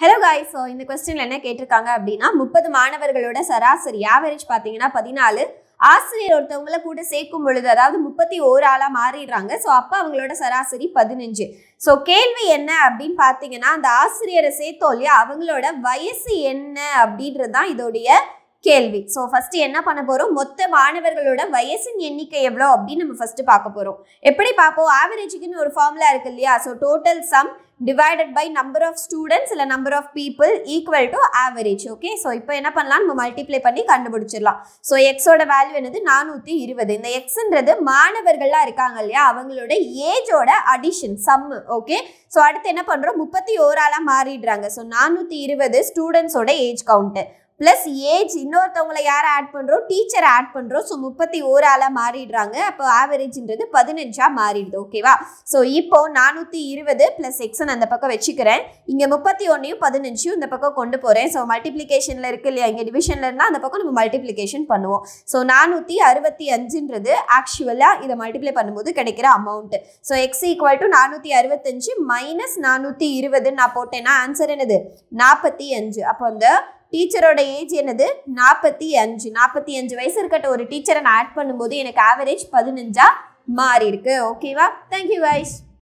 hello guys so இந்த கொஸ்டின்ல என்ன கேட்டிருக்காங்க அப்படின்னா முப்பது மாணவர்களோட சராசரி ஆவரேஜ் பார்த்தீங்கன்னா பதினாலு ஆசிரியர் ஒருத்தவங்கள கூட சேர்க்கும் பொழுது அதாவது முப்பத்தி ஓரு ஆளா மாறிடுறாங்க ஸோ அப்போ அவங்களோட சராசரி பதினஞ்சு ஸோ கேள்வி என்ன அப்படின்னு பார்த்தீங்கன்னா அந்த ஆசிரியரை சேர்த்தோம் இல்லையா அவங்களோட வயசு என்ன அப்படின்றது தான் இதோடைய கேள்வி ஸோ ஃபர்ஸ்ட் என்ன பண்ண போறோம் மொத்த மாணவர்களோட வயசின் எண்ணிக்கை எவ்வளோ அப்படின்னு நம்ம ஃபர்ஸ்ட் பார்க்க போறோம் எப்படி பார்ப்போம் ஆவரேஜுக்குன்னு ஒரு ஃபார்முலா இருக்கு இல்லையா so total sum divided by number of students இல்லை number of people equal to average okay so இப்போ என்ன பண்ணலாம் நம்ம மல்டிப்ளை பண்ணி கண்டுபிடிச்சிடலாம் ஸோ எக்ஸோட வேல்யூ என்னது நானூற்றி இருபது இந்த எக்ஸ்ன்றது மாணவர்கள்லாம் இருக்காங்க இல்லையா அவங்களோட ஏஜோட அடிஷன் சம்மு ஓகே ஸோ அடுத்து என்ன பண்ணுறோம் முப்பத்தி ஓராளாக மாறிடுறாங்க ஸோ நானூற்றி இருபது ஸ்டூடெண்ட்ஸோட ஏஜ் கவுண்ட்டு ப்ளஸ் ஏஜ் இன்னொருத்தவங்களை யாரை ஆட் பண்ணுறோம் டீச்சரை ஆட் பண்ணுறோம் ஸோ முப்பத்தி ஓரு ஆளாக மாறிடுறாங்க அப்போ ஆவரேஜ்ன்றது பதினஞ்சா மாறிடுது ஓகேவா ஸோ இப்போ நானூற்றி இருபது ப்ளஸ் எக்ஸன் அந்த பக்கம் வச்சுக்கிறேன் இங்கே முப்பத்தி ஒன்றையும் பதினஞ்சையும் இந்த பக்கம் கொண்டு போகிறேன் ஸோ மல்டிப்ளிகேஷனில் இருக்கு இல்லையா இங்கே டிவிஷனில் இருந்தால் அந்த பக்கம் நம்ம மல்டிப்ளிகேஷன் பண்ணுவோம் ஸோ நானூற்றி அறுபத்தி அஞ்சுன்றது ஆக்சுவலாக இதை மல்டிப்ளை பண்ணும்போது கிடைக்கிற amount so X equal to நானூற்றி அறுபத்தஞ்சு மைனஸ் நானூற்றி இருபதுன்னு நான் போட்டேன்னா ஆன்சர் என்னது நாற்பத்தி அஞ்சு அப்போ அந்த டீச்சரோட ஏஜ் என்னது நாற்பத்தி அஞ்சு நாற்பத்தி அஞ்சு வயசு இருக்கட்ட ஒரு டீச்சரை நான் ஆட் பண்ணும்போது எனக்கு ஆவரேஜ் பதினஞ்சா மாறி இருக்கு ஓகேவா தேங்க்யூ வைஸ்